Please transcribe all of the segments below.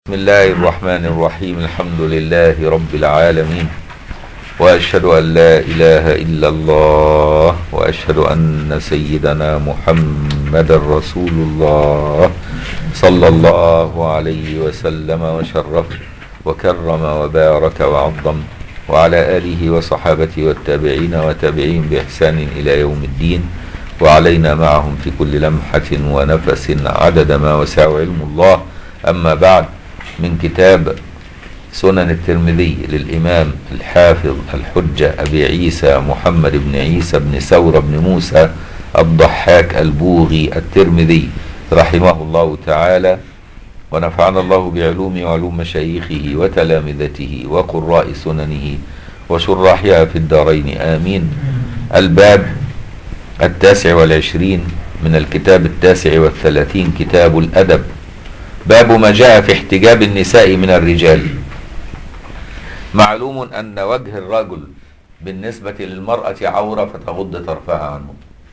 بسم الله الرحمن الرحيم الحمد لله رب العالمين واشهد ان لا اله الا الله واشهد ان سيدنا محمد رسول الله صلى الله عليه وسلم وشرف وكرم وبارك وعظم وعلى اله وصحابته والتابعين وتابعين باحسان الى يوم الدين وعلينا معهم في كل لمحه ونفس عدد ما وسع علم الله اما بعد من كتاب سنن الترمذي للإمام الحافظ الحجة أبي عيسى محمد بن عيسى بن ثور بن موسى الضحاك البوغي الترمذي رحمه الله تعالى ونفعنا الله بعلوم وعلوم مشايخه وتلامذته وقراء سننه وشراحها في الدارين آمين الباب التاسع والعشرين من الكتاب التاسع والثلاثين كتاب الأدب باب ما جاء في احتجاب النساء من الرجال معلوم أن وجه الرجل بالنسبة للمرأة عورة فتغض طرفها عنه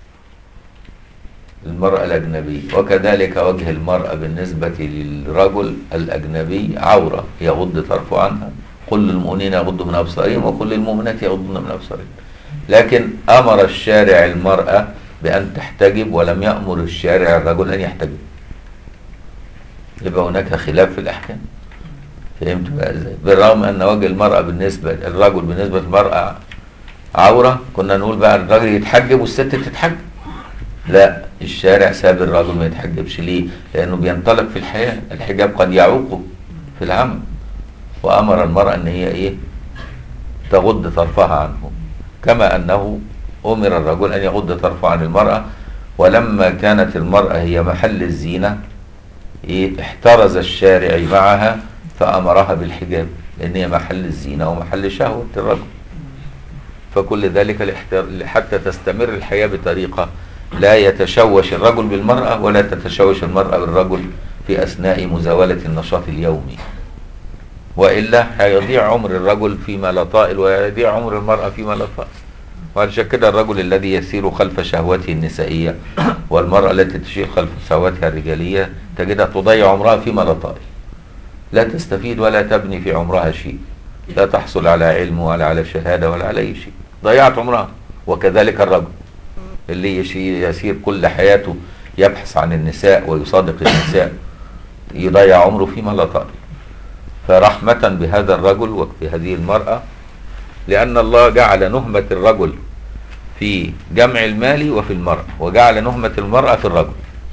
المرأة الأجنبية وكذلك وجه المرأة بالنسبة للرجل الأجنبي عورة يغض طرفه عنها قل للمؤمنين يغضوا من أبصارهم وقل للمؤمنات يغضن من أبصارهم لكن أمر الشارع المرأة بأن تحتجب ولم يأمر الشارع الرجل أن يحتجب يبقى هناك خلاف في الأحكام فهمت بقى ازاي بالرغم ان وجه المرأة بالنسبة الرجل بالنسبة للمرأة عورة كنا نقول بقى الراجل يتحجب والست تتحجب لا الشارع ساب الرجل ما يتحجبش ليه لانه بينطلق في الحياة الحجاب قد يعوقه في العمل وامر المرأة ان هي ايه تغض طرفها عنه كما انه امر الرجل ان يغض طرفه عن المرأة ولما كانت المرأة هي محل الزينة إيه احترز الشارع معها فأمرها بالحجاب لأن هي محل الزينة ومحل شهوة الرجل فكل ذلك حتى تستمر الحياة بطريقة لا يتشوش الرجل بالمرأة ولا تتشوش المرأة بالرجل في أثناء مزاولة النشاط اليومي وإلا هيضيع عمر الرجل فيما لا طائل ويضيع عمر المرأة فيما لا طائل وعلشان كده الرجل الذي يسير خلف شهوته النسائية والمرأة التي تسير خلف شهوتها الرجالية تجدها تضيع عمرها فيما لا طائل لا تستفيد ولا تبني في عمرها شيء لا تحصل على علم ولا على شهادة ولا على أي شيء ضيعت عمرها وكذلك الرجل اللي يسير كل حياته يبحث عن النساء ويصادق النساء يضيع عمره فيما لا طائل فرحمة بهذا الرجل وبهذه المرأة لأن الله جعل نهمة الرجل في جمع المال وفي المرأة وجعل نهمة المرأة في الرجل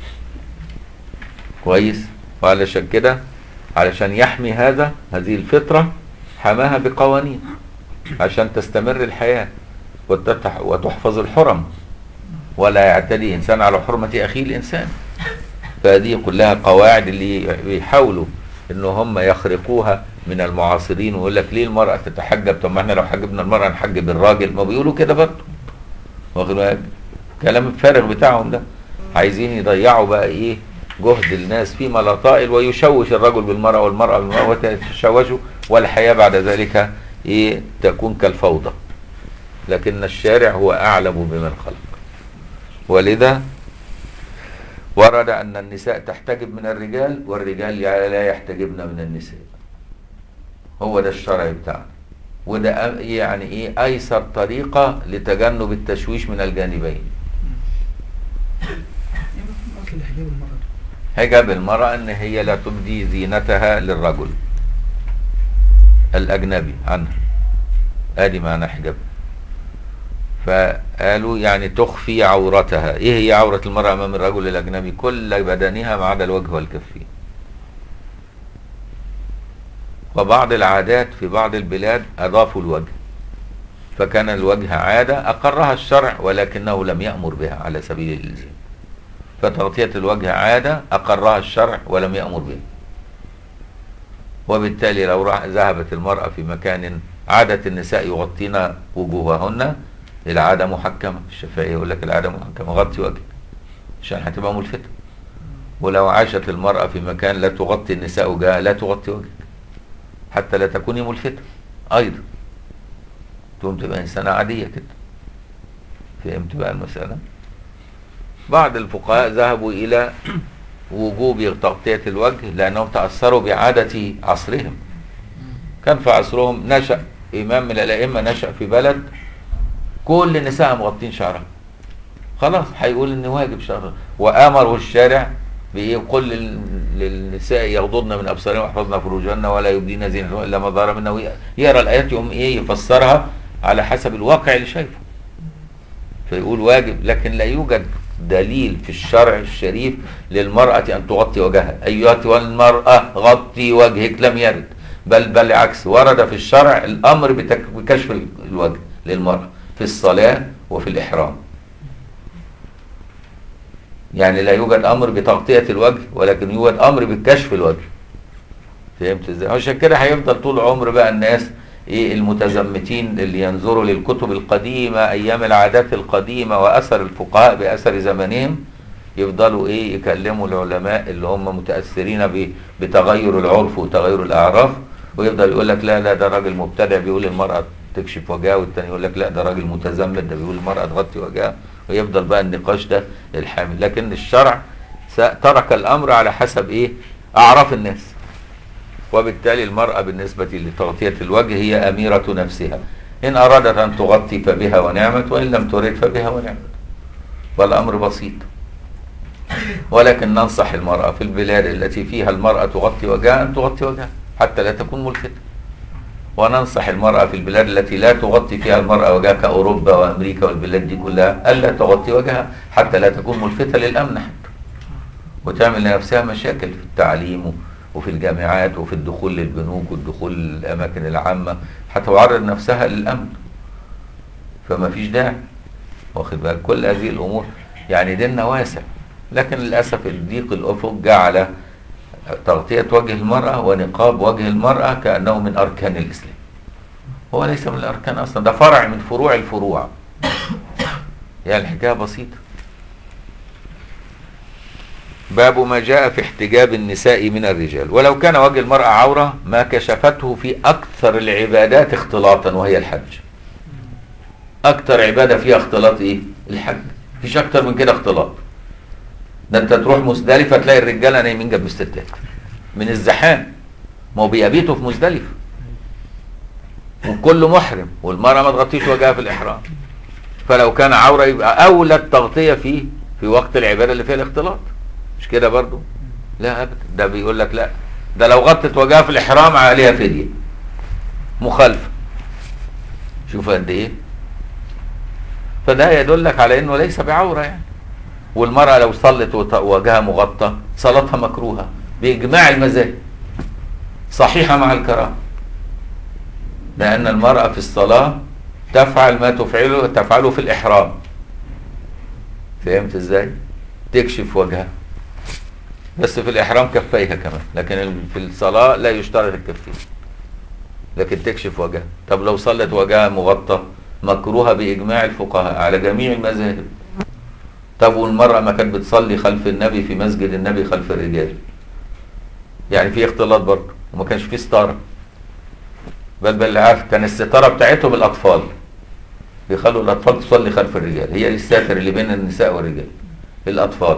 كويس وعلشان كده علشان يحمي هذا هذه الفطرة حماها بقوانين عشان تستمر الحياة وتحفظ الحرم ولا يعتدي إنسان على حرمة أخيه الإنسان فهذه كلها قواعد اللي بيحاولوا إن هم يخرقوها من المعاصرين ويقول لك ليه المرأة تتحجب طب ما احنا لو حجبنا المرأة نحجب الراجل ما بيقولوا كده برضه واخد بالك كلام الفارغ بتاعهم ده عايزين يضيعوا بقى ايه جهد الناس فيما لا طائل ويشوش الرجل بالمرأة والمرأة بالمرأة وتتشوشوا والحياة بعد ذلك ايه تكون كالفوضى لكن الشارع هو أعلم بمن خلق ولذا ورد أن النساء تحتجب من الرجال والرجال لا يحتجبن من النساء هو ده الشرع بتاعنا وده يعني ايه ايسر طريقة لتجنب التشويش من الجانبين حجاب المرأة ان هي لا تبدي زينتها للرجل الاجنبي عنها ادي معنى حجاب فقالوا يعني تخفي عورتها ايه هي عورة المرأة امام الرجل الاجنبي كل بدنها ما عدا الوجه والكفين وبعض العادات في بعض البلاد أضافوا الوجه فكان الوجه عادة أقرها الشرع ولكنه لم يأمر بها على سبيل الإلزام فتغطية الوجه عادة أقرها الشرع ولم يأمر بها وبالتالي لو ذهبت المرأة في مكان عادة النساء يغطين وجوههن العادة محكمة الشافعي يقول لك العادة محكمة غطي وجهك عشان هتبقى ملفتة ولو عاشت المرأة في مكان لا تغطي النساء وجهها لا تغطي وجهك حتى لا تكوني ملفتة أيضا تقوم تبقى إنسانة عادية كده فهمت بقى المسألة بعض الفقهاء ذهبوا إلى وجوب تغطية الوجه لأنهم تأثروا بعادة عصرهم كان في عصرهم نشأ إمام من الأئمة نشأ في بلد كل النساء مغطين شعرها خلاص هيقول إن واجب شعر وأمروا الشارع بإيه قل لل- للنساء يغضضن من أبصارهن ويحفظن فروجهن ولا يبدين زينتهن إلا ما ظهر منها وي- يقرأ الآيات يقوم إيه يفسرها على حسب الواقع اللي شايفه فيقول واجب لكن لا يوجد دليل في الشرع الشريف للمرأة أن تغطي وجهها أيتها المرأة غطي وجهك لم يرد بل بل عكس ورد في الشرع الأمر بتك- بكشف الوجه للمرأة في الصلاة وفي الإحرام يعني لا يوجد أمر بتغطية الوجه ولكن يوجد أمر بكشف الوجه فهمت ازاي؟ عشان كده هيفضل طول عمر بقى الناس ايه المتزمتين اللي ينظروا للكتب القديمه ايام العادات القديمه واثر الفقهاء باثر زمانهم يفضلوا ايه يكلموا العلماء اللي هم متاثرين ب- بتغير العرف وتغير الاعراف ويفضل يقول لك لا لا ده راجل مبتدع بيقول المراه تكشف وجهها والتاني يقول لك لا ده راجل متزمت ده بيقول المراه تغطي وجهها ويفضل بقى النقاش ده الحامل لكن الشرع س- ترك الامر على حسب ايه اعراف الناس وبالتالي المرأة بالنسبة لتغطية الوجه هي أميرة نفسها إن أرادت أن تغطي فبها ونعمت وإن لم ترد فبها ونعمت والأمر بسيط ولكن ننصح المرأة في البلاد التي فيها المرأة تغطي وجهها أن تغطي وجهها حتى لا تكون ملفتة وننصح المرأة في البلاد التي لا تغطي فيها المرأة وجهها كأوروبا وأمريكا والبلاد دي كلها ألا تغطي وجهها حتى لا تكون ملفتة للأمن حتى وتعمل لنفسها مشاكل في التعليم وفي الجامعات وفي الدخول للبنوك والدخول للأماكن العامة هتعرض نفسها للأمن فما فيش داعي واخد بالك كل هذه الأمور يعني ديننا واسع لكن للأسف الضيق الأفق جعل تغطية وجه المرأة ونقاب وجه المرأة كأنه من أركان الإسلام هو ليس من الأركان أصلا ده فرع من فروع الفروع يعني الحكاية بسيطة باب ما جاء في احتجاب النساء من الرجال ولو كان وجه المرأة عورة ما كشفته في أكثر العبادات اختلاطا وهي الحج أكثر عبادة فيها اختلاط إيه؟ الحج مفيش أكثر من كده اختلاط ده أنت تروح مزدلفة تلاقي الرجالة نايمين جنب الستات من الزحام ما هو بيبيتوا في مزدلفة وكله محرم والمرأة ما تغطيش وجهها في الإحرام فلو كان عورة يبقى أولى التغطية فيه في وقت العبادة اللي فيها الاختلاط مش كده برضو لا ابدا ده بيقول لك لا ده لو غطت وجهها في الاحرام عليها فديه مخالفه شوف قد ايه فده يدلك على انه ليس بعوره يعني والمراه لو صلت وت- وجهها مغطى صلاتها مكروهه باجماع المذاهب صحيحه مع الكراهه لان المراه في الصلاه تفعل ما تفعله تفعله في الاحرام فهمت ازاي تكشف وجهها بس في الإحرام كفيها كمان لكن ال- في الصلاة لا يشترط الكفين لكن تكشف وجهها طب لو صلت وجهها مغطى مكروهة بإجماع الفقهاء على جميع المذاهب طب والمرأة ما كانت بتصلي خلف النبي في مسجد النبي خلف الرجال يعني في اختلاط برضه وما كانش في ستارة بل بل عارف كان الستارة بتاعتهم الأطفال بيخلوا الأطفال تصلي خلف الرجال هي دي الساتر اللي بين النساء والرجال الأطفال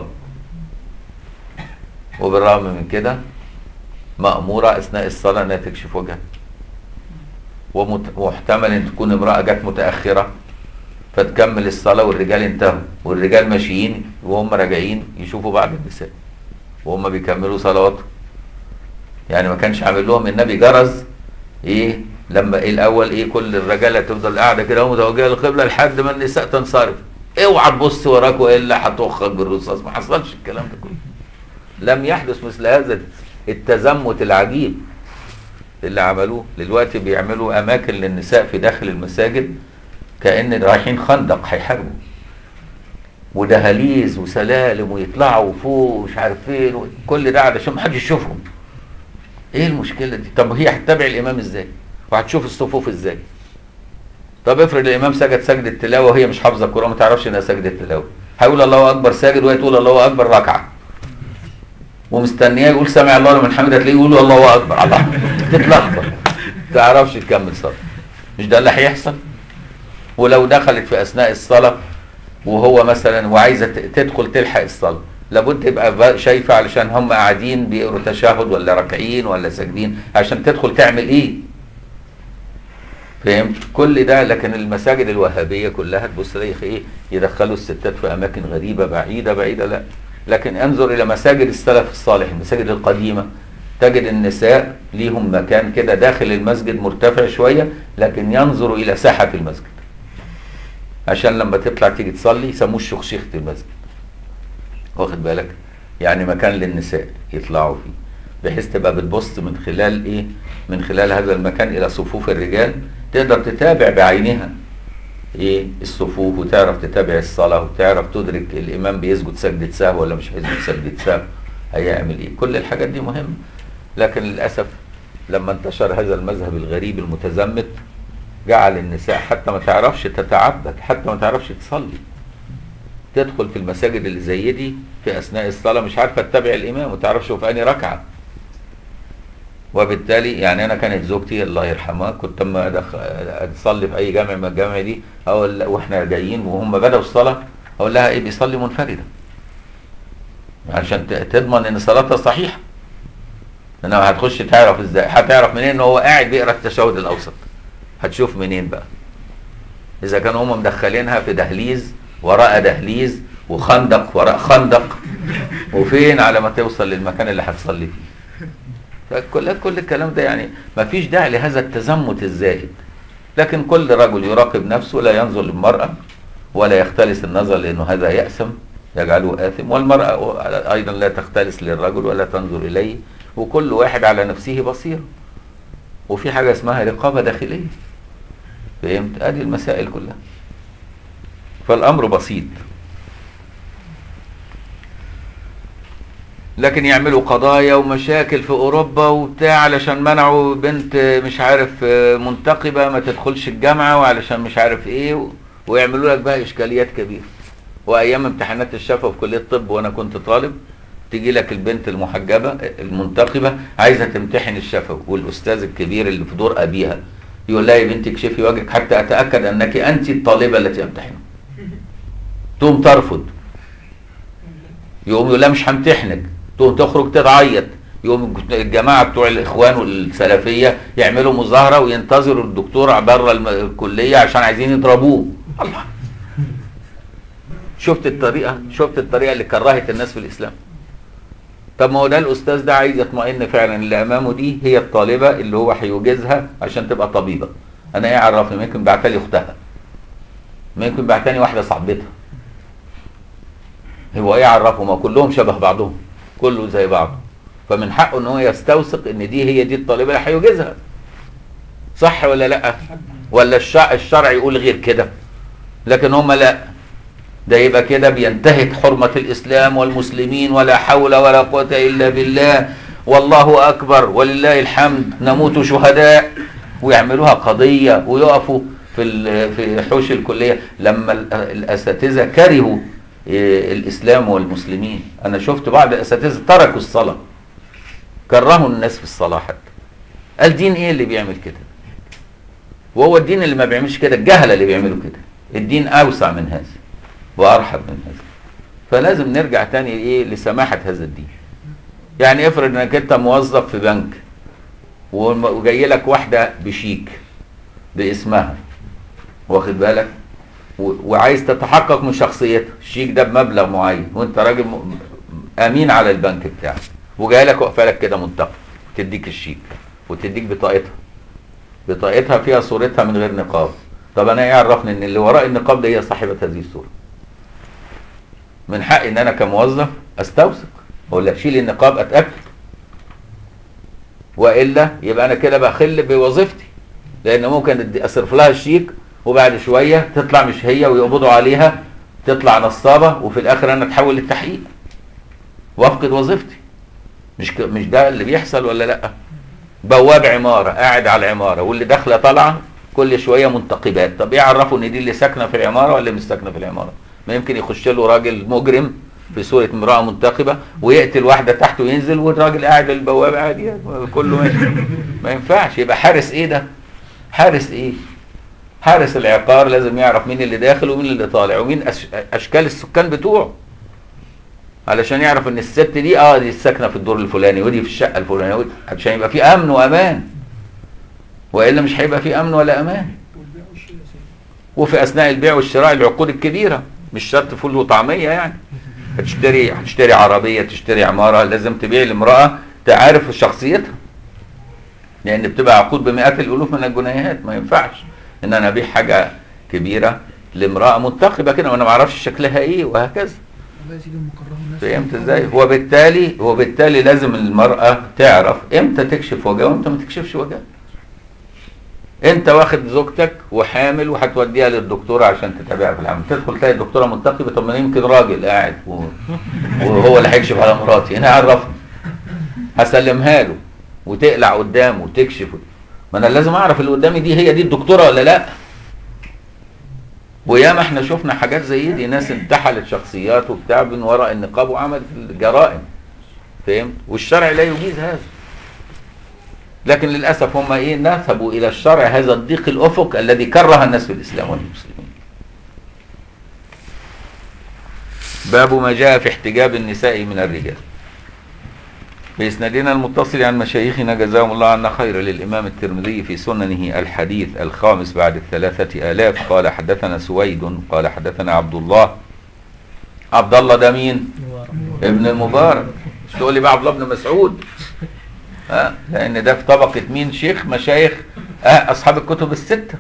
وبالرغم من كده مأمورة أثناء الصلاة أنها تكشف وجهها ومت- ومحتمل أن تكون امرأة جت متأخرة فتكمل الصلاة والرجال انتهوا والرجال ماشيين وهم راجعين يشوفوا بعض النساء وهم بيكملوا صلواتهم يعني ما كانش عامل لهم النبي جرز ايه لما ايه الاول ايه كل الرجاله تفضل قاعده كده متوجهه للقبله لحد ما النساء تنصرف اوعى تبص وراك والا هتخرج بالرصاص ما حصلش الكلام ده كله لم يحدث مثل هذا التزمت العجيب اللي عملوه دلوقتي بيعملوا اماكن للنساء في داخل المساجد كان رايحين خندق هيحاربوا ودهاليز وسلالم ويطلعوا فوق ومش عارف فين و- كل ده علشان ما حدش يشوفهم ايه المشكله دي طب هي هتتابع الامام ازاي وهتشوف الصفوف ازاي طب افرض الامام سجد سجده تلاوه وهي مش حافظه القران ما تعرفش انها سجده تلاوه هيقول الله اكبر ساجد وهي تقول الله اكبر ركعه ومستنياه يقول سمع الله لمن حمده تلاقيه يقول الله اكبر الله تتلخبط تعرفش تكمل صلاه مش ده اللي هيحصل ولو دخلت في اثناء الصلاه وهو مثلا وعايزه ت- تدخل تلحق الصلاه لابد تبقى ب- شايفه علشان هم قاعدين بيقروا تشهد ولا راكعين ولا ساجدين عشان تدخل تعمل ايه فهمت كل ده لكن المساجد الوهابيه كلها تبص تلاقي ايه يدخلوا الستات في اماكن غريبه بعيده بعيده لا لكن انظر الى مساجد السلف الصالح المساجد القديمه تجد النساء ليهم مكان كده داخل المسجد مرتفع شويه لكن ينظر الى ساحه المسجد عشان لما تطلع تيجي تصلي يسموه شخشيخه المسجد واخد بالك يعني مكان للنساء يطلعوا فيه بحيث تبقى بتبص من خلال ايه من خلال هذا المكان الى صفوف الرجال تقدر تتابع بعينها ايه الصفوف وتعرف تتابع الصلاه وتعرف تدرك الامام بيسجد سجده سهو ولا مش هيسجد سجده سهو هيعمل ايه كل الحاجات دي مهمه لكن للاسف لما انتشر هذا المذهب الغريب المتزمت جعل النساء حتى ما تعرفش تتعبد حتى ما تعرفش تصلي تدخل في المساجد اللي زي دي في اثناء الصلاه مش عارفه تتابع الامام وما تعرفش هو في انهي ركعه وبالتالي يعني انا كانت زوجتي الله يرحمها كنت اما أدخ- اصلي في اي جامع من الجامع دي اقول واحنا جايين وهم بداوا الصلاه اقول لها ايه بيصلي منفردا عشان ت- تضمن ان صلاتها صحيحه انما هتخش تعرف ازاي هتعرف منين ان هو قاعد بيقرا التشهد الاوسط هتشوف منين بقى اذا كانوا هم مدخلينها في دهليز وراء دهليز وخندق وراء خندق وفين على ما توصل للمكان اللي هتصلي فيه فكل كل الكلام ده يعني ما فيش داعي لهذا التزمت الزائد لكن كل رجل يراقب نفسه لا ينظر للمرأة ولا يختلس النظر لأنه هذا يأسم يجعله آثم والمرأة أيضا لا تختلس للرجل ولا تنظر إليه وكل واحد على نفسه بصير وفي حاجة اسمها رقابة داخلية فهمت؟ ادي المسائل كلها فالأمر بسيط لكن يعملوا قضايا ومشاكل في اوروبا وبتاع علشان منعوا بنت مش عارف منتقبه ما تدخلش الجامعه وعلشان مش عارف ايه و... ويعملوا لك بقى اشكاليات كبيره وايام امتحانات الشفا في كليه الطب وانا كنت طالب تيجي لك البنت المحجبه المنتقبه عايزه تمتحن الشفوي والاستاذ الكبير اللي في دور ابيها يقول لها يا بنتي اكشفي وجهك حتى اتاكد انك انت الطالبه التي امتحنها تقوم ترفض يقوم يقول لها مش همتحنك تقوم تخرج تعيط يقوم الجماعه بتوع الاخوان والسلفيه يعملوا مظاهره وينتظروا الدكتور بره الم- الكليه عشان عايزين يضربوه الله شفت الطريقه شفت الطريقه اللي كرهت الناس في الاسلام طب ما هو ده الاستاذ ده عايز يطمئن فعلا اللي امامه دي هي الطالبه اللي هو هيوجزها عشان تبقى طبيبه انا ايه عرفني ممكن بعتها لي اختها ممكن بعتني واحده صاحبتها هو ايه عرفه ما كلهم شبه بعضهم كله زي بعضه فمن حقه ان هو يستوثق ان دي هي دي الطالبه اللي هيوجزها صح ولا لا ولا الشرع الشرع يقول غير كده لكن هم لا ده يبقى كده بينتهك حرمة الإسلام والمسلمين ولا حول ولا قوة إلا بالله والله أكبر ولله الحمد نموت شهداء ويعملوها قضية ويقفوا في ال- في حوش الكلية لما ال- الأساتذة كرهوا إيه، الإسلام والمسلمين أنا شفت بعض الأساتذة تركوا الصلاة كرهوا الناس في الصلاة حتى الدين إيه اللي بيعمل كده وهو الدين اللي ما بيعملش كده الجهلة اللي بيعملوا كده الدين أوسع من هذا وارحب من هذا فلازم نرجع تاني ايه لسماحه هذا الدين يعني افرض انك انت موظف في بنك وم- وجاي لك واحده بشيك باسمها واخد بالك و- وعايز تتحقق من شخصيتها الشيك ده بمبلغ معين وانت راجل م- امين على البنك بتاعك وجاي لك واقفه لك كده منتقد تديك الشيك وتديك بطاقتها بطاقتها فيها صورتها من غير نقاب طب انا ايه عرفني ان اللي وراء النقاب ده هي صاحبه هذه الصوره من حقي ان انا كموظف استوثق اقول لك شيل النقاب اتاكد والا يبقى انا كده بخل بوظيفتي لان ممكن أدي- اصرف لها الشيك وبعد شويه تطلع مش هي ويقبضوا عليها تطلع نصابه وفي الاخر انا اتحول للتحقيق وافقد وظيفتي مش ك... مش ده اللي بيحصل ولا لا بواب عماره قاعد على العماره واللي داخله طالعه كل شويه منتقبات طب ايه عرفوا ان دي اللي ساكنه في العماره ولا مش ساكنه في العماره ما يمكن يخش له راجل مجرم في صوره امراه منتقبه ويقتل واحده تحته وينزل والراجل قاعد البواب عادي كله ماشي ما ينفعش يبقى حارس ايه ده حارس ايه حارس العقار لازم يعرف مين اللي داخل ومين اللي طالع ومين أش... اشكال السكان بتوعه علشان يعرف ان الست دي اه دي ساكنه في الدور الفلاني ودي في الشقه الفلانيه ودي- عشان يبقى في امن وامان والا مش هيبقى في امن ولا امان وفي اثناء البيع والشراء العقود الكبيره مش شرط فول وطعميه يعني هتشتري هتشتري عربيه تشتري عماره لازم تبيع لامراه تعرف شخصيتها لان بتبقى عقود بمئات الالوف من الجنيهات ما ينفعش ان انا ابيع حاجه كبيره لامراه منتقبه كده وانا ما اعرفش شكلها ايه وهكذا الله يزيد المكرهه الناس فهمت ازاي وبالتالي وبالتالي لازم المراه تعرف امتى تكشف وجهها وامتى ما تكشفش وجهها انت واخد زوجتك وحامل وهتوديها للدكتوره عشان تتابعها في الحمل تدخل تلاقي الدكتوره منتقبه طب ما يمكن راجل قاعد و... وهو اللي هيكشف على مراتي هنا عرفني هسلمها له وتقلع قدامه وتكشف ما انا لازم اعرف اللي قدامي دي هي دي الدكتوره ولا لا وياما احنا شفنا حاجات زي دي ناس انتحلت شخصيات وبتاع من وراء النقاب وعملت الجرائم فهمت والشرع لا يجيز هذا لكن للاسف هم ايه نسبوا الى الشرع هذا الضيق الافق الذي كره الناس في الاسلام والمسلمين باب ما جاء في احتجاب النساء من الرجال بإسنادنا المتصل عن مشايخنا جزاهم الله عنا خير للإمام الترمذي في سننه الحديث الخامس بعد الثلاثة آلاف قال حدثنا سويد قال حدثنا عبد الله عبد الله ده مين؟ ابن المبارك مش تقول لي بقى عبد الله بن مسعود ها لأن ده في طبقة مين شيخ مشايخ آه أصحاب الكتب الستة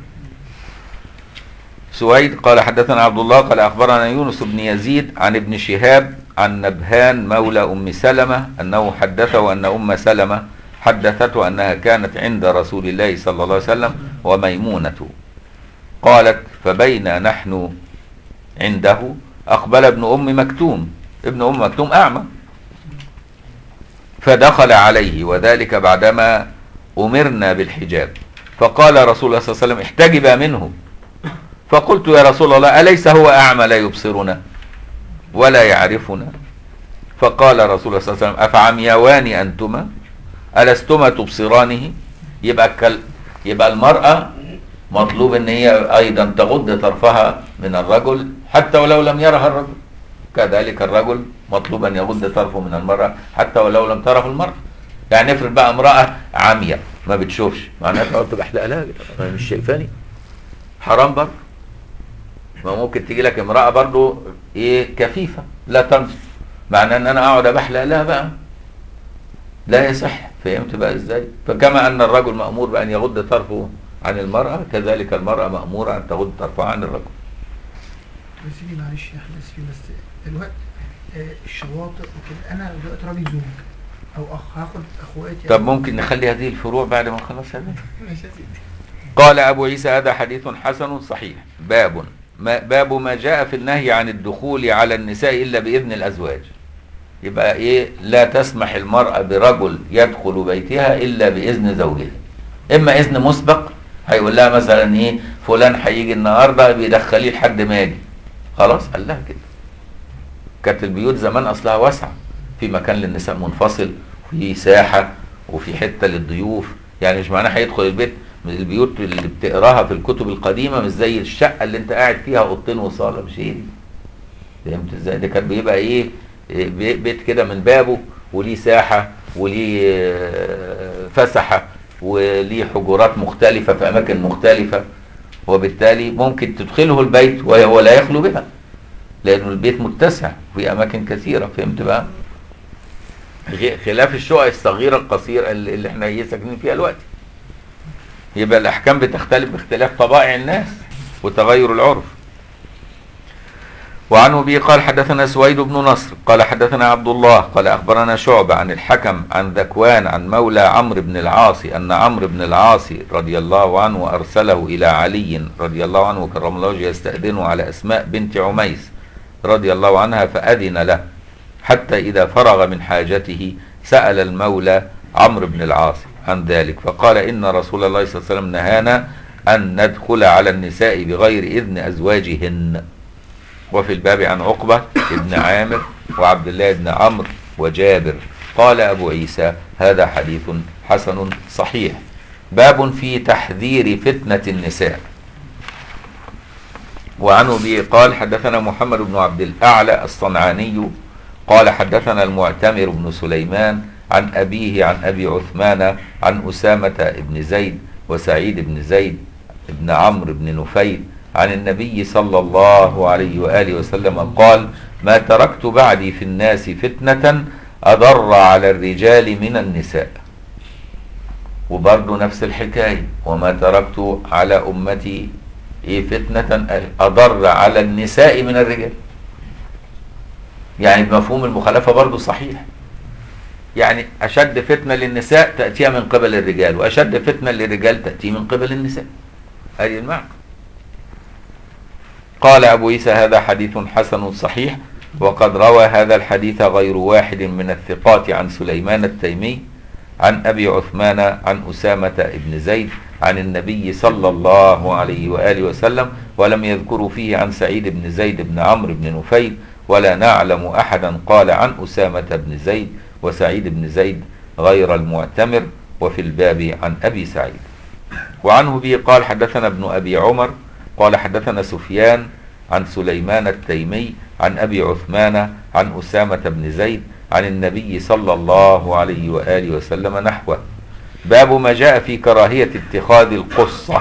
سويد قال حدثنا عبد الله قال أخبرنا يونس بن يزيد عن ابن شهاب عن نبهان مولى أم سلمة أنه حدثه أن أم سلمة حدثته أنها كانت عند رسول الله صلى الله عليه وسلم وميمونة قالت فبينا نحن عنده أقبل ابن أم مكتوم ابن أم مكتوم أعمى فدخل عليه وذلك بعدما أمرنا بالحجاب فقال رسول الله صلى الله عليه وسلم احتجب منه فقلت يا رسول الله أليس هو أعمى لا يبصرنا ولا يعرفنا فقال رسول الله صلى الله عليه وسلم أفعميوان أنتما ألستما تبصرانه يبقى كل يبقى المرأة مطلوب ان هي ايضا تغض طرفها من الرجل حتى ولو لم يرها الرجل كذلك الرجل مطلوب ان يغض طرفه من المرأة حتى ولو لم تره المرأة يعني نفرض بقى امرأة عامية ما بتشوفش معناها تقعد تبقى احلق لها كده، مش شايفاني حرام برضه ما ممكن تيجي لك امرأة برضو ايه كفيفة لا تنصف معنى ان انا اقعد ابحلق لها بقى لا يصح فهمت بقى ازاي فكما ان الرجل مأمور بان يغض طرفه عن المرأة كذلك المرأة مأمورة ان تغض طرفها عن الرجل يا سيدي معلش يا احمد سيدي بس الوقت آه، الشواطئ وكده انا دلوقتي راجل زوج او اخ هاخد اخواتي طب ممكن نخلي هذه الفروع بعد ما نخلص هذا ماشي يا سيدي قال أبو عيسى هذا حديث حسن صحيح باب ما باب ما جاء في النهي عن الدخول على النساء إلا بإذن الأزواج يبقى إيه لا تسمح المرأة برجل يدخل بيتها إلا بإذن زوجها إما إذن مسبق هيقول لها مثلا إيه فلان هيجي النهارده بيدخليه لحد ما يجي خلاص قال لها كده كانت البيوت زمان أصلها واسعة في مكان للنساء منفصل وفي ساحة وفي حتة للضيوف يعني مش معناه هيدخل البيت من البيوت اللي بتقراها في الكتب القديمة مش زي الشقة اللي انت قاعد فيها اوضتين وصالة مش هي دي فهمت ازاي ده كان بيبقى ايه إيه، بي- بيت كده من بابه وليه ساحة وليه آه، فسحة وليه حجرات مختلفة في أماكن مختلفة وبالتالي ممكن تدخله البيت وهو لا يخلو بها لأنه البيت متسع في أماكن كثيرة فهمت بقى غ- خلاف الشقق الصغيرة القصيرة اللي اللي احنا ايه ساكنين فيها دلوقتي يبقى الأحكام بتختلف باختلاف طبائع الناس وتغير العرف وعنه به قال حدثنا سويد بن نصر قال حدثنا عبد الله قال أخبرنا شعبة عن الحكم عن ذكوان عن مولى عمرو بن العاص أن عمرو بن العاص رضي الله عنه أرسله إلى علي رضي الله عنه وكرم الله وجهه يستأذنه على أسماء بنت عميس رضي الله عنها فأذن له حتى إذا فرغ من حاجته سأل المولى عمرو بن العاص عن ذلك فقال إن رسول الله صلى الله عليه وسلم نهانا أن ندخل على النساء بغير إذن أزواجهن وفي الباب عن عقبة ابن عامر وعبد الله بن عمرو وجابر قال أبو عيسى هذا حديث حسن صحيح باب في تحذير فتنة النساء وعنه به قال حدثنا محمد بن عبد الأعلى الصنعاني قال حدثنا المعتمر بن سليمان عن أبيه عن أبي عثمان عن أسامة بن زيد وسعيد بن زيد بن عمرو بن نفيل عن النبي صلى الله عليه وآله وسلم قال ما تركت بعدي في الناس فتنة أضر على الرجال من النساء وبرضه نفس الحكاية وما تركت على أمتي إيه فتنة أضر على النساء من الرجال يعني بمفهوم المخالفة برضه صحيح يعني أشد فتنة للنساء تأتيها من قبل الرجال وأشد فتنة للرجال تأتي من قبل النساء هذه المعنى قال أبو عيسى هذا حديث حسن صحيح وقد روى هذا الحديث غير واحد من الثقات عن سليمان التيمي عن أبي عثمان عن أسامة بن زيد عن النبي صلى الله عليه وآله وسلم ولم يذكروا فيه عن سعيد بن زيد بن عمرو بن نفيل ولا نعلم أحدا قال عن أسامة بن زيد وسعيد بن زيد غير المعتمر وفي الباب عن أبي سعيد وعنه به قال حدثنا ابن أبي عمر قال حدثنا سفيان عن سليمان التيمي عن أبي عثمان عن أسامة بن زيد عن النبي صلى الله عليه وآله وسلم نحوه باب ما جاء في كراهية اتخاذ القصة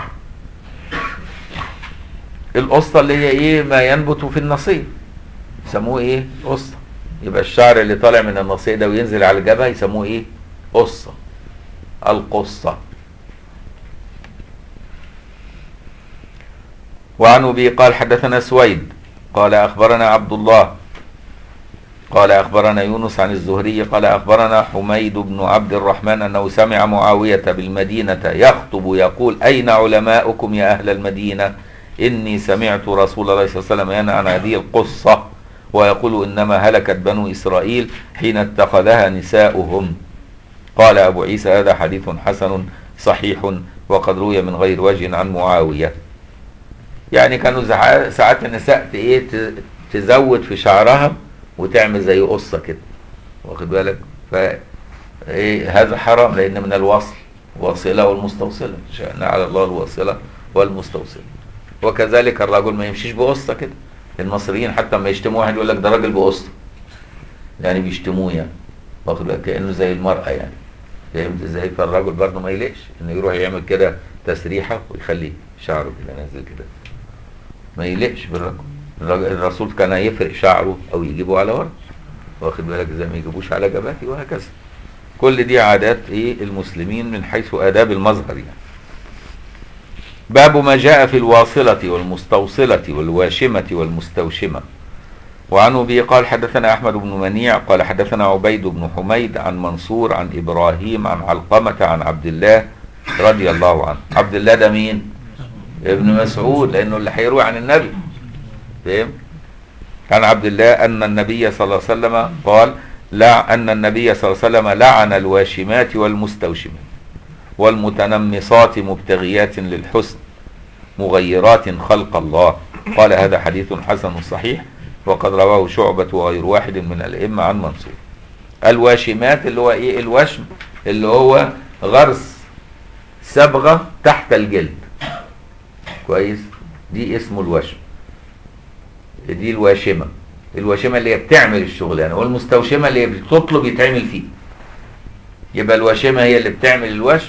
القصة اللي هي ايه ما ينبت في النصيب يسموه ايه قصة يبقى الشعر اللي طالع من النصيب ده وينزل على الجبهة يسموه ايه قصة القصة وعن أبي قال حدثنا سويد قال أخبرنا عبد الله قال أخبرنا يونس عن الزهري قال أخبرنا حميد بن عبد الرحمن أنه سمع معاوية بالمدينة يخطب يقول أين علماؤكم يا أهل المدينة إني سمعت رسول الله صلى الله عليه وسلم ينهى عن هذه القصة ويقول إنما هلكت بنو إسرائيل حين اتخذها نساؤهم قال أبو عيسى هذا حديث حسن صحيح وقد روي من غير وجه عن معاوية يعني كانوا زع- ساعات النساء ت- ايه ت- تزود في شعرها وتعمل زي قصه كده واخد بالك ف ايه هذا حرام لان من الوصل واصله والمستوصله شأن على الله الواصله والمستوصله وكذلك الرجل ما يمشيش بقصه كده المصريين حتى لما يشتموا واحد يقول لك ده راجل بقصه يعني بيشتموه يعني واخد بالك كانه زي المراه يعني فهمت ازاي فالراجل برضه ما يليقش انه يروح يعمل كده تسريحه ويخلي شعره كده نازل كده ما يليقش بالرجل الرجل- الرسول كان يفرق شعره او يجيبه على ورا واخد بالك زي ما يجيبوش على جبهته وهكذا كل دي عادات ايه المسلمين من حيث اداب المظهر يعني باب ما جاء في الواصلة والمستوصلة والواشمة والمستوشمة وعن أبي قال حدثنا أحمد بن منيع قال حدثنا عبيد بن حميد عن منصور عن إبراهيم عن علقمة عن عبد الله رضي الله عنه عبد الله ده مين ابن مسعود لأنه اللي هيروي عن النبي فاهم عن عبد الله أن النبي صلى الله عليه وسلم قال لا أن النبي صلى الله عليه وسلم لعن الواشمات والمستوشمات والمتنمصات مبتغيات للحسن مغيرات خلق الله قال هذا حديث حسن صحيح وقد رواه شعبة وغير واحد من الأئمة عن منصور الواشمات اللي هو ايه الوشم اللي هو غرس صبغة تحت الجلد كويس دي اسمه الوشم دي الواشمة الواشمة اللي هي بتعمل الشغلانة والمستوشمة اللي هي بتطلب يتعمل فيه يبقى الواشمة هي اللي بتعمل الوشم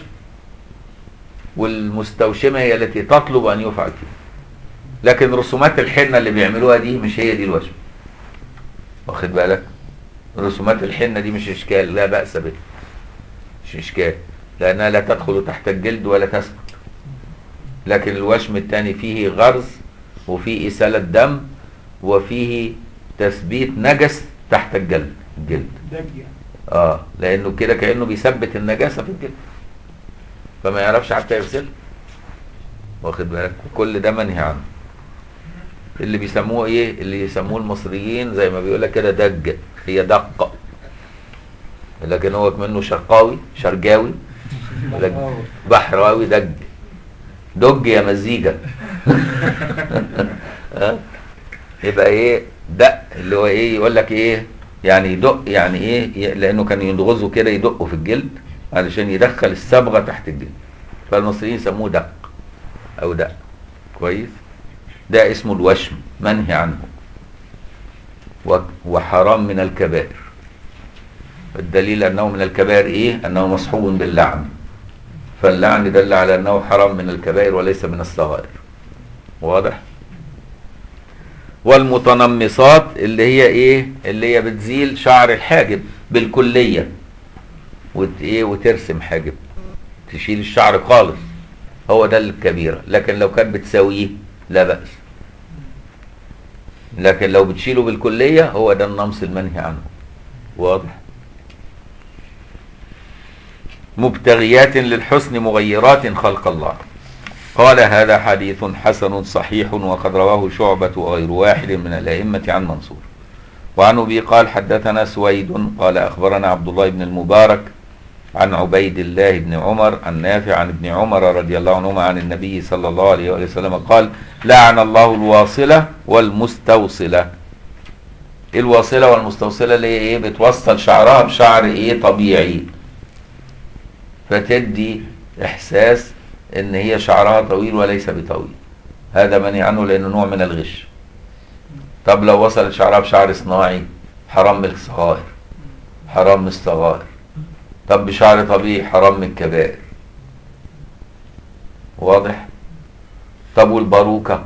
والمستوشمة هي التي تطلب أن يفعل فيه لكن رسومات الحنة اللي بيعملوها دي مش هي دي الوشم واخد بالك رسومات الحنة دي مش إشكال لا بأس به مش إشكال لأنها لا تدخل تحت الجلد ولا تثبت لكن الوشم الثاني فيه غرز وفيه إسالة دم وفيه تثبيت نجس تحت الجلد الجلد دج يعني اه لانه كده كانه بيثبت النجاسه في الجلد فما يعرفش حتى يغسلها واخد بالك كل ده منهي عنه اللي بيسموه ايه اللي يسموه المصريين زي ما بيقول لك كده دج هي دقه لكن هو منه شرقاوي شرقاوي يقول لك بحراوي دج دج يا مزيجه ها؟ يبقى ايه دق اللي هو ايه يقول لك ايه يعني يدق يعني ايه ي- لانه كان ينغزوا كده يدقوا في الجلد علشان يدخل الصبغه تحت الجلد فالمصريين يسموه دق او دق كويس ده اسمه الوشم منهي عنه و- وحرام من الكبائر الدليل أنه من الكبائر إيه أنه مصحوب باللعن فاللعن دل على أنه حرام من الكبائر وليس من الصغائر واضح والمتنمصات اللي هي ايه اللي هي بتزيل شعر الحاجب بالكليه وت ايه وترسم حاجب تشيل الشعر خالص هو ده الكبيره لكن لو كانت بتساويه لا باس لكن لو بتشيله بالكليه هو ده النمص المنهي عنه واضح مبتغيات للحسن مغيرات خلق الله قال هذا حديث حسن صحيح وقد رواه شعبة وغير واحد من الأئمة عن منصور وعن أبي قال حدثنا سويد قال أخبرنا عبد الله بن المبارك عن عبيد الله بن عمر عن نافع عن ابن عمر رضي الله عنهما عن النبي صلى الله عليه وآله وسلم قال لعن الله الواصلة والمستوصلة الواصلة والمستوصلة اللي هي ايه بتوصل شعرها بشعر ايه طبيعي فتدي احساس ان هي شعرها طويل وليس بطويل هذا منهي عنه لانه نوع من الغش طب لو وصل شعرها بشعر صناعي حرام من الصغائر حرام من الصغائر طب بشعر طبيعي حرام من الكبائر واضح طب والباروكة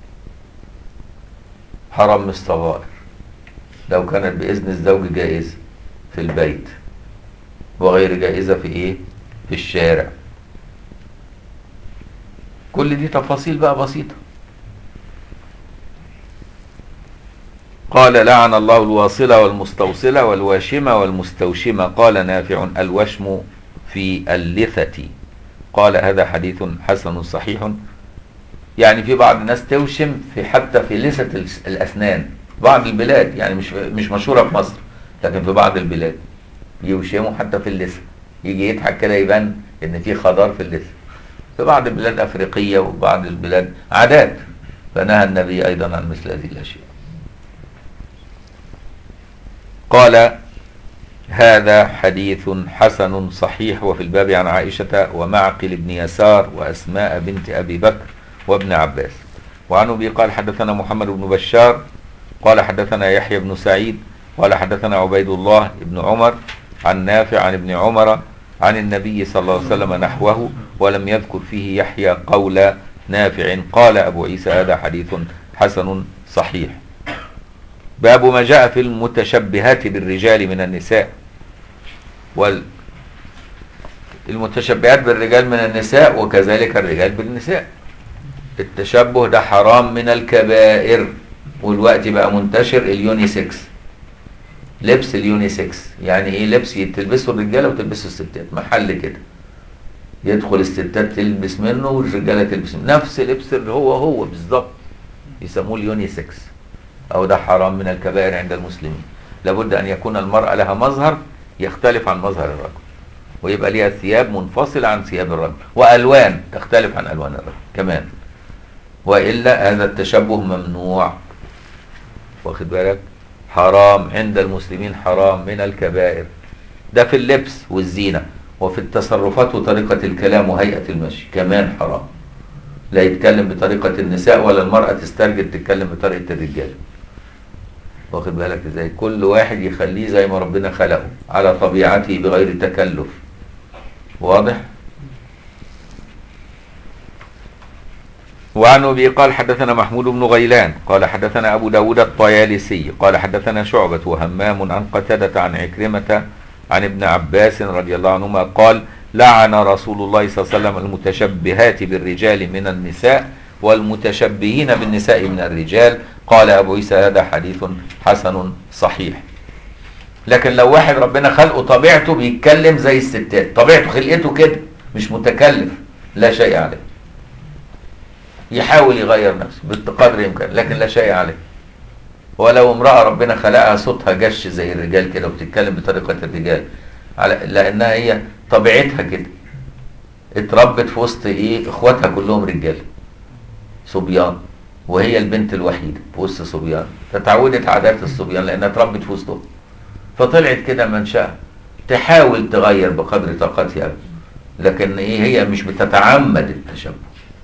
حرام من الصغائر لو كانت بإذن الزوج جائزة في البيت وغير جائزة في ايه في الشارع كل دي تفاصيل بقى بسيطة قال لعن الله الواصلة والمستوصلة والواشمة والمستوشمة قال نافع الوشم في اللثة قال هذا حديث حسن صحيح يعني في بعض الناس توشم في حتى في لثة الس- الأسنان بعض البلاد يعني مش مش مشهورة في مصر لكن في بعض البلاد يوشموا حتى في اللثة يجي يضحك كده يبان ان في خضار في اللثة في بعض البلاد الأفريقية وبعض البلاد عادات فنهى النبي أيضا عن مثل هذه الأشياء قال هذا حديث حسن صحيح وفي الباب عن عائشة ومعقل بن يسار وأسماء بنت أبي بكر وابن عباس وعن أبي قال حدثنا محمد بن بشار قال حدثنا يحيى بن سعيد قال حدثنا عبيد الله بن عمر عن نافع عن ابن عمر عن النبي صلى الله عليه وسلم نحوه ولم يذكر فيه يحيى قول نافع قال أبو عيسى هذا حديث حسن صحيح باب ما جاء في المتشبهات بالرجال من النساء وال المتشبهات بالرجال من النساء وكذلك الرجال بالنساء التشبه ده حرام من الكبائر والوقت بقى منتشر اليونيسكس لبس اليونيسكس يعني ايه لبس تلبسه الرجاله وتلبسه الستات محل كده يدخل الستات تلبس منه والرجاله تلبس منه نفس لبس اللي هو هو بالظبط يسموه اليونيسكس او ده حرام من الكبائر عند المسلمين لابد ان يكون المرأة لها مظهر يختلف عن مظهر الرجل ويبقى ليها ثياب منفصلة عن ثياب الرجل والوان تختلف عن الوان الرجل كمان والا هذا التشبه ممنوع واخد بالك حرام عند المسلمين حرام من الكبائر ده في اللبس والزينة وفي التصرفات وطريقة الكلام وهيئة المشي كمان حرام لا يتكلم بطريقة النساء ولا المرأة تسترجل تتكلم بطريقة الرجال واخد بالك ازاي كل واحد يخليه زي ما ربنا خلقه على طبيعته بغير تكلف واضح وعن ابي قال حدثنا محمود بن غيلان قال حدثنا ابو داود الطيالسي قال حدثنا شعبة وهمام عن قتادة عن عكرمة عن ابن عباس رضي الله عنهما قال لعن رسول الله صلى الله عليه وسلم المتشبهات بالرجال من النساء والمتشبهين بالنساء من الرجال قال ابو عيسى هذا حديث حسن صحيح لكن لو واحد ربنا خلقه طبيعته بيتكلم زي الستات طبيعته خلقته كده مش متكلف لا شيء عليه يحاول يغير نفسه بقدر الامكان لكن لا شيء عليه ولو امرأة ربنا خلقها صوتها جش زي الرجال كده وبتتكلم بطريقة الرجال على لأنها هي طبيعتها كده اتربت في وسط ايه اخواتها كلهم رجال صبيان وهي البنت الوحيدة في وسط صبيان فتعودت عادات الصبيان لأنها اتربت في وسطهم فطلعت كده منشأة تحاول تغير بقدر طاقتها لكن ايه هي مش بتتعمد التشبه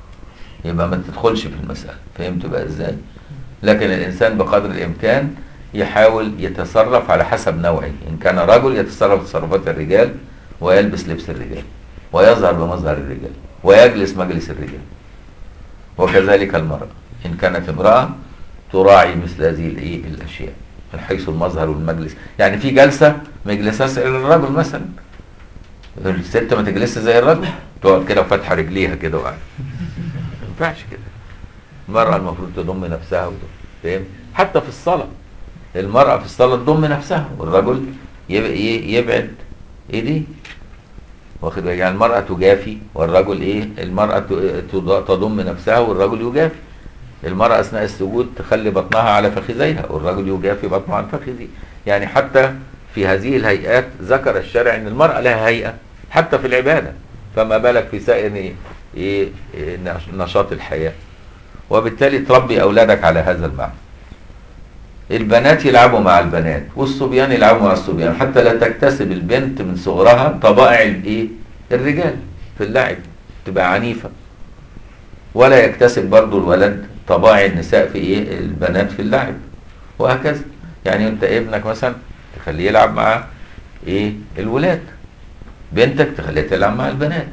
يبقى ما تدخلش في المسألة فهمت بقى ازاي لكن الإنسان بقدر الإمكان يحاول يتصرف على حسب نوعه إن كان رجل يتصرف تصرفات الرجال ويلبس لبس الرجال ويظهر بمظهر الرجال ويجلس مجلس الرجال وكذلك المرأة إن كانت امرأة تراعي مثل هذه الإيه الأشياء من حيث المظهر والمجلس يعني في جلسة ما يجلسهاش زي الرجل مثلا الست ما تجلسش زي الرجل تقعد كده وفاتحة رجليها كده وقاعدة ما ينفعش كده المرأة المفروض تضم نفسها وتضم فاهم حتى في الصلاة المرأة في الصلاة تضم نفسها والرجل يب- ي- يبعد ايديه واخد بالك؟ يعني المرأة تجافي والرجل ايه المرأة ت- تض- تضم نفسها والرجل يجافي المرأة أثناء السجود تخلي بطنها على فخذيها والرجل يجافي بطنه عن فخذه يعني حتى في هذه الهيئات ذكر الشرع أن المرأة لها هيئة حتى في العبادة فما بالك في سائر إيه إيه نش- نشاط الحياة وبالتالي تربي أولادك على هذا المعنى البنات يلعبوا مع البنات والصبيان يلعبوا مع الصبيان حتى لا تكتسب البنت من صغرها طبائع الايه الرجال في اللعب تبقى عنيفة ولا يكتسب برضو الولد طبائع النساء في ايه البنات في اللعب وهكذا يعني انت ابنك مثلا تخليه يلعب مع ايه الولاد بنتك تخليها تلعب مع البنات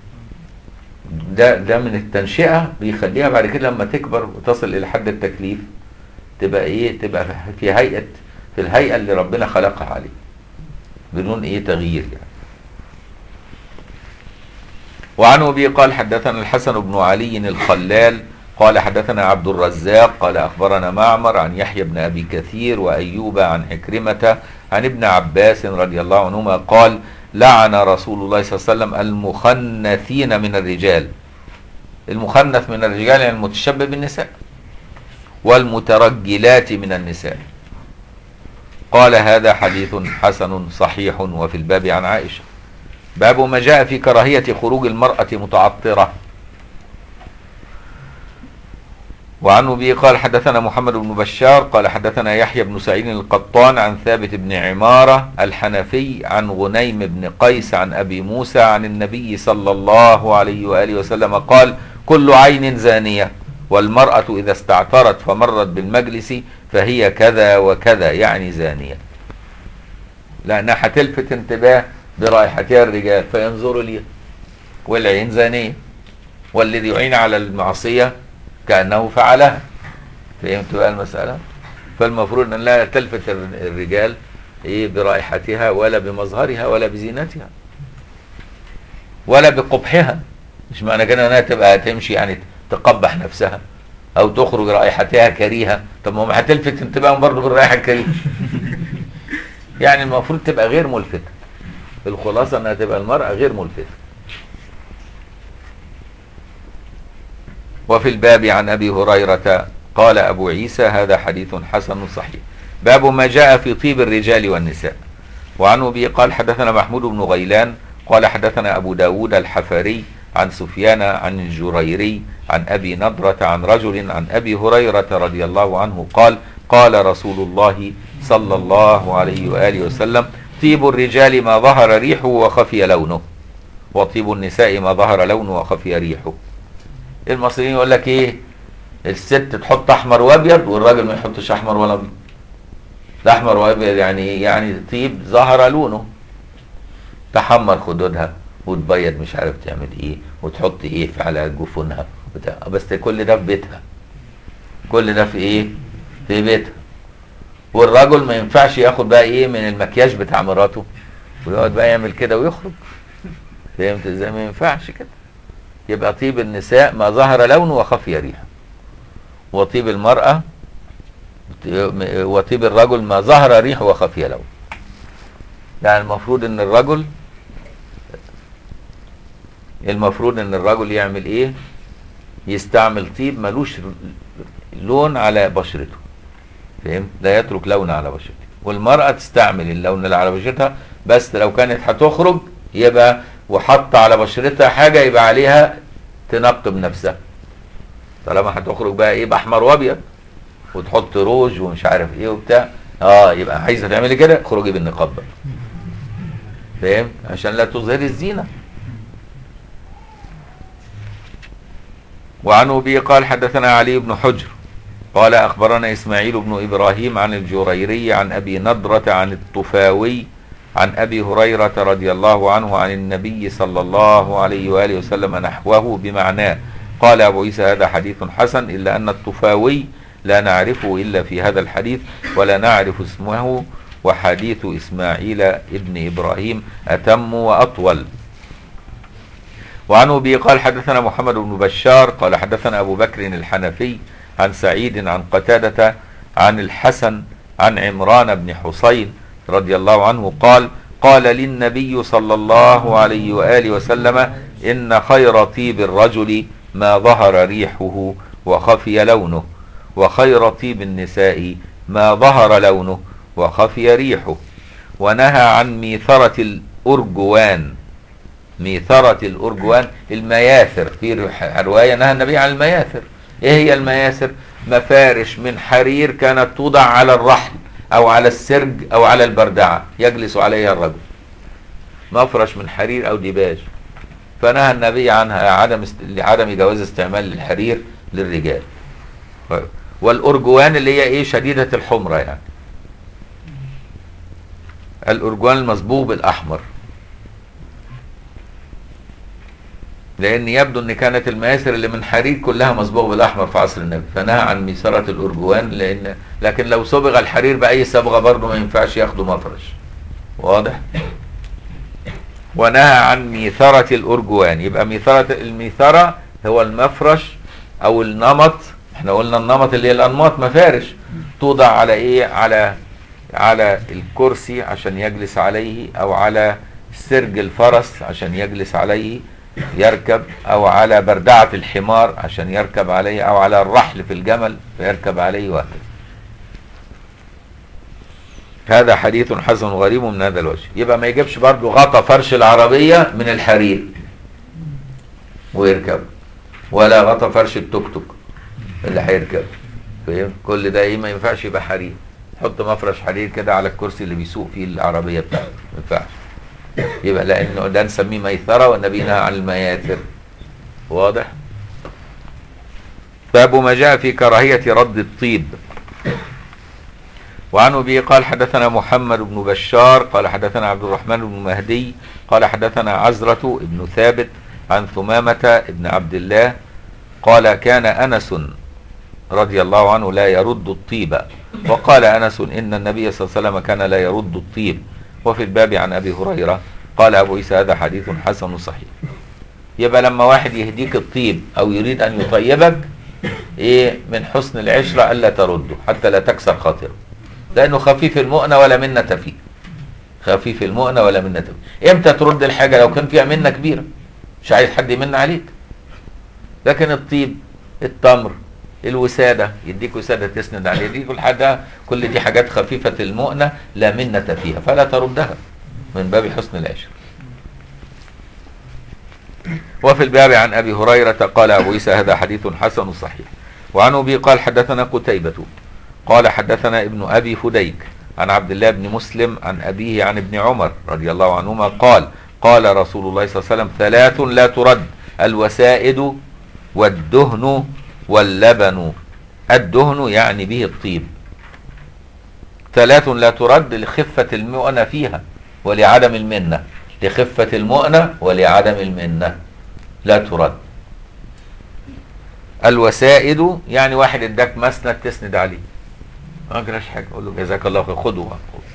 ده ده من التنشئة بيخليها بعد كده لما تكبر وتصل إلى حد التكليف تبقى إيه تبقى في هيئة في الهيئة اللي ربنا خلقها عليه بدون إيه تغيير يعني وعن أبي قال حدثنا الحسن بن علي الخلال قال حدثنا عبد الرزاق قال أخبرنا معمر عن يحيى بن أبي كثير وأيوب عن حكرمة عن ابن عباس رضي الله عنهما قال لعن رسول الله صلى الله عليه وسلم المخنثين من الرجال المخنث من الرجال يعني المتشبه بالنساء والمترجلات من النساء قال هذا حديث حسن صحيح وفي الباب عن عائشة باب ما جاء في كراهية خروج المرأة متعطرة وعن أبي قال حدثنا محمد بن بشار قال حدثنا يحيى بن سعيد القطان عن ثابت بن عمارة الحنفي عن غنيم بن قيس عن أبي موسى عن النبي صلى الله عليه وآله وسلم قال كل عين زانية والمرأة إذا استعطرت فمرت بالمجلس فهي كذا وكذا يعني زانية لأنها هتلفت انتباه برائحتها الرجال فينظروا ليها والعين زانية والذي يعين على المعصية كأنه فعلها فهمت بقى المسألة فالمفروض أن لا تلفت الرجال إيه برائحتها ولا بمظهرها ولا بزينتها ولا بقبحها مش معنى كده انها تبقى تمشي يعني تقبح نفسها او تخرج رائحتها كريهه طب ما هم هتلفت انتباههم برضه بالرائحه الكريهه يعني المفروض تبقى غير ملفته الخلاصه انها تبقى المراه غير ملفته وفي الباب عن ابي هريره قال ابو عيسى هذا حديث حسن صحيح باب ما جاء في طيب الرجال والنساء وعن ابي قال حدثنا محمود بن غيلان قال حدثنا ابو داود الحفري عن سفيان عن الجريري عن ابي نضرة عن رجل عن ابي هريرة رضي الله عنه قال قال رسول الله صلى الله عليه واله وسلم طيب الرجال ما ظهر ريحه وخفي لونه وطيب النساء ما ظهر لونه وخفي ريحه المصريين يقول لك ايه الست تحط احمر وابيض والراجل ما يحطش احمر ولا ابيض الاحمر وابيض يعني ايه يعني طيب ظهر لونه تحمر خدودها وتبيض مش عارف تعمل ايه وتحط ايه في على جفونها بتاع بس كل ده في بيتها كل ده في ايه في بيتها والرجل ما ينفعش ياخد بقى ايه من المكياج بتاع مراته ويقعد بقى يعمل كده ويخرج فهمت ازاي ما ينفعش كده يبقى طيب النساء ما ظهر لونه وخفي ريحه وطيب المرأة وطيب الرجل ما ظهر ريحه وخفي لونه يعني المفروض ان الرجل المفروض ان الرجل يعمل ايه يستعمل طيب ملوش لون على بشرته فهمت لا يترك لون على بشرته والمرأة تستعمل اللون اللي على بشرتها بس لو كانت هتخرج يبقى وحط على بشرتها حاجة يبقى عليها تنقب نفسها طالما هتخرج بقى ايه باحمر وابيض وتحط روج ومش عارف ايه وبتاع اه يبقى عايزه تعملي كده اخرجي بالنقاب بقى فاهم عشان لا تظهري الزينه وعن ابي قال حدثنا علي بن حجر قال أخبرنا إسماعيل بن إبراهيم عن الجريري عن أبي نضرة عن الطفاوي عن أبي هريرة رضي الله عنه عن النبي صلى الله عليه وآله وسلم نحوه بمعناه قال أبو عيسى هذا حديث حسن إلا أن الطفاوي لا نعرفه إلا في هذا الحديث ولا نعرف اسمه وحديث إسماعيل ابن إبراهيم أتم وأطول وعن أبي قال حدثنا محمد بن بشار قال حدثنا أبو بكر الحنفي عن سعيد عن قتادة عن الحسن عن عمران بن حسين رضي الله عنه قال قال للنبي صلى الله عليه وآله وسلم إن خير طيب الرجل ما ظهر ريحه وخفي لونه وخير طيب النساء ما ظهر لونه وخفي ريحه ونهى عن ميثرة الأرجوان ميثرة الأرجوان المياثر في رواية نهى النبي عن المياثر ايه هي المياثر مفارش من حرير كانت توضع على الرحل او على السرج او على البردعة يجلس عليها الرجل مفرش من حرير او ديباج فنهى النبي عنها عدم است... عدم جواز استعمال الحرير للرجال والأرجوان اللي هي ايه شديدة الحمرة يعني الأرجوان المصبوغ بالأحمر لان يبدو ان كانت المياسر اللي من حرير كلها مصبوغ بالاحمر في عصر النبي فنهى عن ميسرة الارجوان لان لكن لو صبغ الحرير باي صبغه برضه ما ينفعش ياخدوا مفرش واضح ونهى عن ميثرة الارجوان يبقى ميثرة الميثرة هو المفرش او النمط احنا قلنا النمط اللي هي الانماط مفارش توضع على ايه على على الكرسي عشان يجلس عليه او على سرج الفرس عشان يجلس عليه يركب او على بردعة الحمار عشان يركب عليه او على الرحل في الجمل فيركب عليه وهكذا هذا حديث حسن غريب من هذا الوجه يبقى ما يجيبش برضه غطى فرش العربية من الحرير ويركب ولا غطى فرش التوك توك اللي هيركب فاهم كل ده ايه ما ينفعش يبقى حرير حط مفرش حرير كده على الكرسي اللي بيسوق فيه العربية بتاعته ما ينفعش يبقى لانه ده نسميه ميثرة والنبي نهى عن المياثر واضح باب ما جاء في كراهية رد الطيب وعن ابي قال حدثنا محمد بن بشار قال حدثنا عبد الرحمن بن مهدي قال حدثنا عزرة بن ثابت عن ثمامة بن عبد الله قال كان أنس رضي الله عنه لا يرد الطيب وقال أنس إن النبي صلى الله عليه وسلم كان لا يرد الطيب وفي الباب عن أبي هريرة قال أبو عيسى هذا حديث حسن صحيح يبقى لما واحد يهديك الطيب أو يريد أن يطيبك إيه من حسن العشرة ألا ترده حتى لا تكسر خاطره لأنه خفيف المؤنة ولا منة فيه خفيف المؤنة ولا منة فيه إمتى ترد الحاجة لو كان فيها منة كبيرة مش عايز حد يمن عليك لكن الطيب التمر الوسادة يديك وسادة تسند عليه دي كل حاجة كل دي حاجات خفيفة المؤنة لا منة فيها فلا تردها من باب حسن العشر وفي الباب عن أبي هريرة قال أبو عيسى هذا حديث حسن صحيح وعن أبي قال حدثنا قتيبة قال حدثنا ابن أبي فديك عن عبد الله بن مسلم عن أبيه عن ابن عمر رضي الله عنهما قال قال رسول الله صلى الله عليه وسلم ثلاث لا ترد الوسائد والدهن واللبن الدهن يعني به الطيب ثلاث لا ترد لخفة المؤنة فيها ولعدم المنة لخفة المؤنة ولعدم المنة لا ترد الوسائد يعني واحد اداك مسند تسند عليه ما جراش حاجه قول له جزاك الله خير خده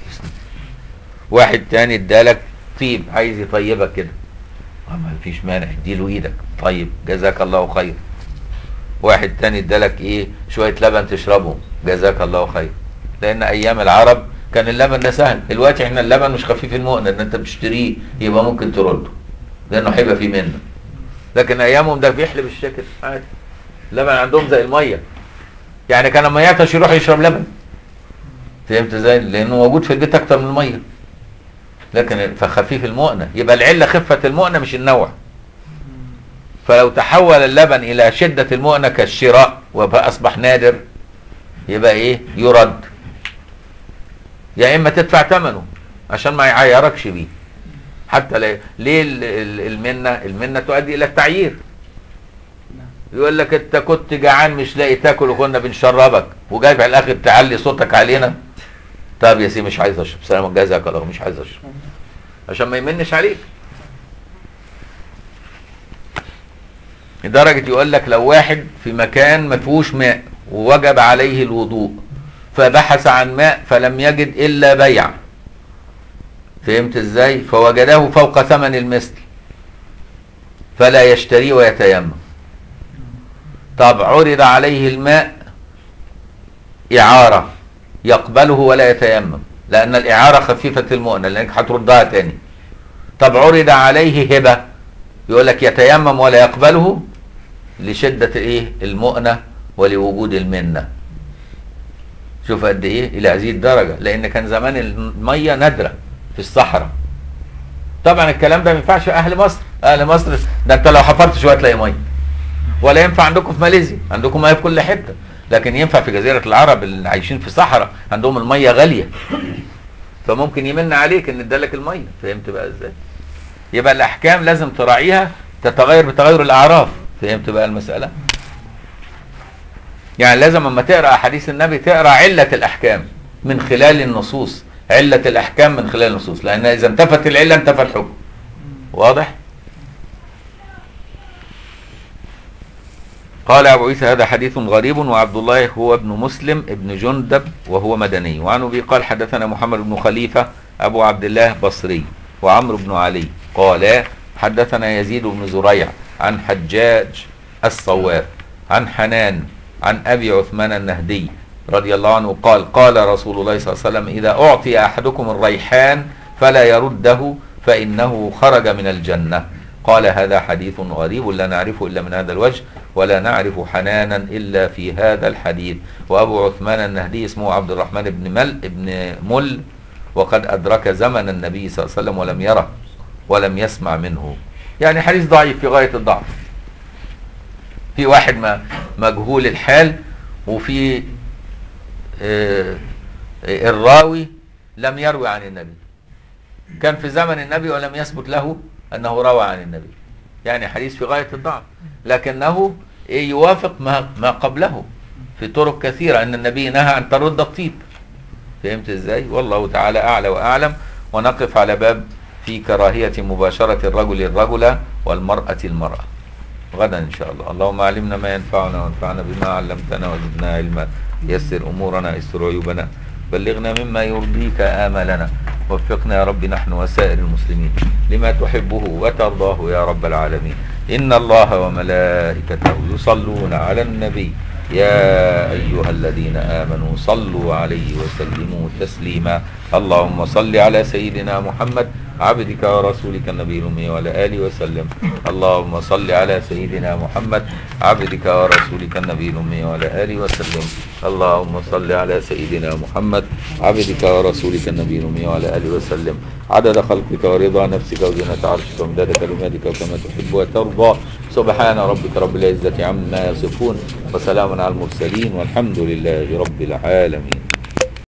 واحد تاني ادالك طيب عايز يطيبك كده ما فيش مانع اديله ايدك طيب جزاك الله خير واحد تاني ادالك ايه شويه لبن تشربه جزاك الله خير لان ايام العرب كان اللبن ده سهل دلوقتي احنا اللبن مش خفيف المؤنة ان انت بتشتريه يبقى ممكن ترده لانه هيبقى فيه منه لكن ايامهم ده بيحلب الشكل عادي اللبن عندهم زي الميه يعني كان لما يعطش يروح يشرب لبن فهمت ازاي لانه موجود في البيت اكتر من الميه لكن فخفيف المؤنة يبقى العله خفه المؤنة مش النوع فلو تحول اللبن الى شده المؤنة كالشراء وأصبح نادر يبقى ايه يرد يا اما تدفع ثمنه عشان ما يعيركش بيه حتى ليه, ليه المنة المنة تؤدي الى التعيير يقول لك انت كنت جعان مش لاقي تاكل وكنا بنشربك وجاي في الاخر تعلي صوتك علينا طب يا سيدي مش عايز اشرب سلام جزاك الله مش عايز اشرب عشان ما يمنش عليك لدرجة يقول لك لو واحد في مكان ما فيهوش ماء ووجب عليه الوضوء فبحث عن ماء فلم يجد إلا بيع فهمت ازاي فوجده فوق ثمن المثل فلا يشتري ويتيمم طب عرض عليه الماء إعارة يقبله ولا يتيمم لأن الإعارة خفيفة المؤنة لأنك هتردها تاني طب عرض عليه هبة يقول لك يتيمم ولا يقبله لشدة الايه المؤنة ولوجود المنة شوف قد ايه الى هذه الدرجة لان كان زمان المية نادرة في الصحراء طبعا الكلام ده ما ينفعش اهل مصر اهل مصر ده انت لو حفرت شوية تلاقي مية ولا ينفع عندكم في ماليزيا عندكم مية في كل حتة لكن ينفع في جزيرة العرب اللي عايشين في صحراء عندهم المية غالية فممكن يمن عليك ان ادالك المية فهمت بقى ازاي يبقى الاحكام لازم تراعيها تتغير بتغير الاعراف فهمت بقى المساله يعني لازم اما تقرا احاديث النبي تقرا عله الاحكام من خلال النصوص عله الاحكام من خلال النصوص لان اذا انتفت العله انتفى الحكم واضح قال أبو عيسى هذا حديث غريب وعبد الله هو ابن مسلم ابن جندب وهو مدني وعن أبي قال حدثنا محمد بن خليفة أبو عبد الله بصري وعمرو بن علي قال حدثنا يزيد بن زريع عن حجاج الصواب عن حنان عن أبي عثمان النهدي رضي الله عنه قال قال رسول الله صلى الله عليه وسلم إذا أعطي أحدكم الريحان فلا يرده فإنه خرج من الجنة قال هذا حديث غريب لا نعرفه إلا من هذا الوجه ولا نعرف حنانا إلا في هذا الحديث وأبو عثمان النهدي اسمه عبد الرحمن بن مل ابن مل وقد أدرك زمن النبي صلى الله عليه وسلم ولم يره ولم يسمع منه يعني حديث ضعيف في غاية الضعف في واحد ما مجهول الحال وفي آه، آه، الراوي لم يروي عن النبي كان في زمن النبي ولم يثبت له أنه روى عن النبي يعني حديث في غاية الضعف لكنه إيه يوافق ما, ما قبله في طرق كثيرة أن النبي نهى عن ترد الطيب فهمت ازاي والله تعالى أعلى وأعلم ونقف على باب في كراهية مباشرة الرجل الرجل والمرأة المرأة غدا إن شاء الله اللهم علمنا ما ينفعنا وانفعنا بما علمتنا وزدنا علما يسر أمورنا يسر عيوبنا بلغنا مما يرضيك آملنا وفقنا يا رب نحن وسائر المسلمين لما تحبه وترضاه يا رب العالمين إن الله وملائكته يصلون على النبي يا أيها الذين آمنوا صلوا عليه وسلموا تسليما اللهم صل على سيدنا محمد عبدك ورسولك النبي الأمي وعلى آله وسلم اللهم صل على سيدنا محمد عبدك ورسولك النبي الأمي وعلى آله وسلم اللهم صل على سيدنا محمد عبدك ورسولك النبي الأمي وعلى آله وسلم عدد خلقك ورضا نفسك وزنة عرشك ومداد كلماتك وكما تحب وترضى سبحان ربك رب العزة عما يصفون وسلام على المرسلين والحمد لله رب العالمين